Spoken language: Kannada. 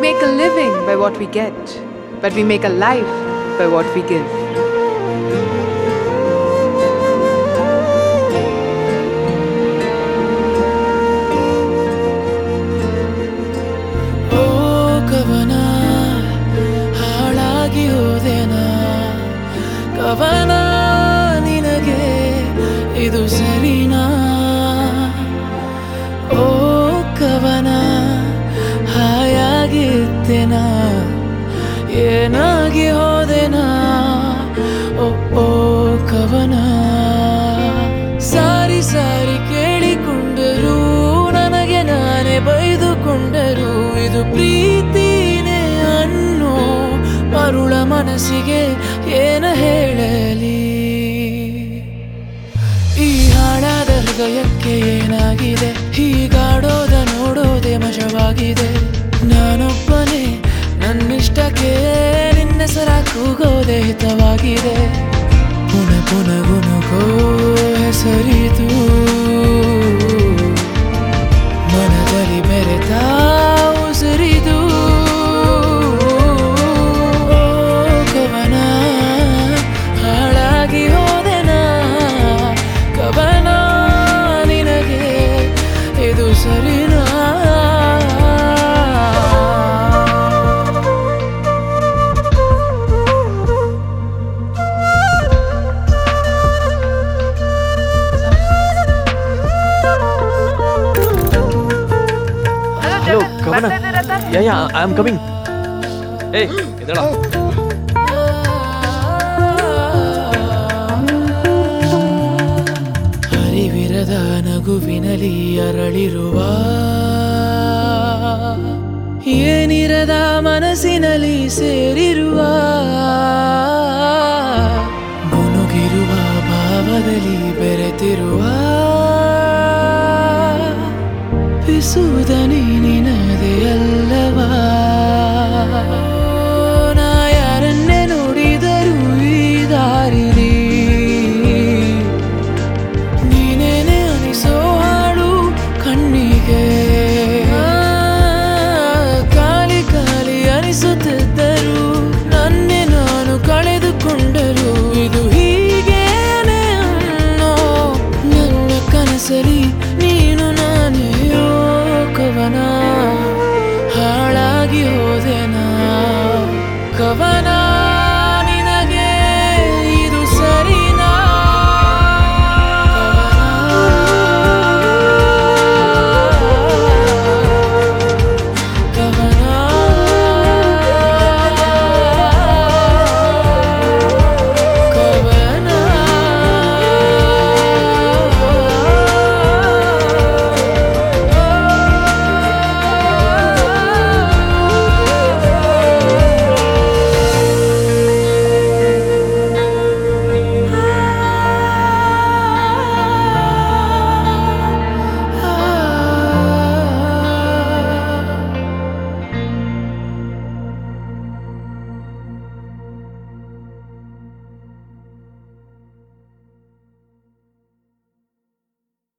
make a living by what we get, but we make a life by what we give. ಓ ಕವನ ಹಾಳಾಗಿ ಹೋದೆನಾ ಕವನ ನಿನಗೆ ಇದು ಸರಿನಾ ಓ ಕವನ ಹಾಯಾಗಿದ್ದೆನಾ ಏನಾಗಿ ಹೋದೆನಾ ಓ ಓ ಕವನ ಸಾರಿ ಸಾರಿ ಕೇಳಿಕೊಂಡರೂ ನನಗೆ ನಾನೇ ಬೈದುಕೊಂಡರು ಇದು ಪ್ರೀತಿನೇ ಅನ್ನೋ ಮರುಳ ಮನಸ್ಸಿಗೆ ಏನ ಹೇಳಲಿ ಈ ಹಾಳಾದ ಹೃದಯಕ್ಕೆ ಏನಾಗಿದೆ ಹೀಗಾಡೋದ ನೋಡೋದೆ ಮಜವಾಗಿದೆ ನಾನೊಬ್ಬನೇ ನನ್ನಿಷ್ಟಕ್ಕೆ ನಿನ್ನೆಸರ ಕೂಗೋದೆ ಹಿತವಾಗಿದೆ ಪುನ ಪುನ ಗುಣಗೋ ಹೆಸರಿದು ಮನದಲ್ಲಿ ಬೆರೆತ ಉಸಿರಿದು ಓ ಕವನ ಹಾಳಾಗಿ ಹೋದೆನಾ ಕವನ ನಿನಗೆ ಇದು ಸರಿನಾ hello Kavana yeah yeah I am coming ಏಯ್ ಎದ್ದೇಳ ಹರಿವಿರದ ನಗುವಿನಲಿ ಅರಳಿರುವ ಏನಿರದ ಮನಸ್ಸಿನಲ್ಲಿ ಸೇ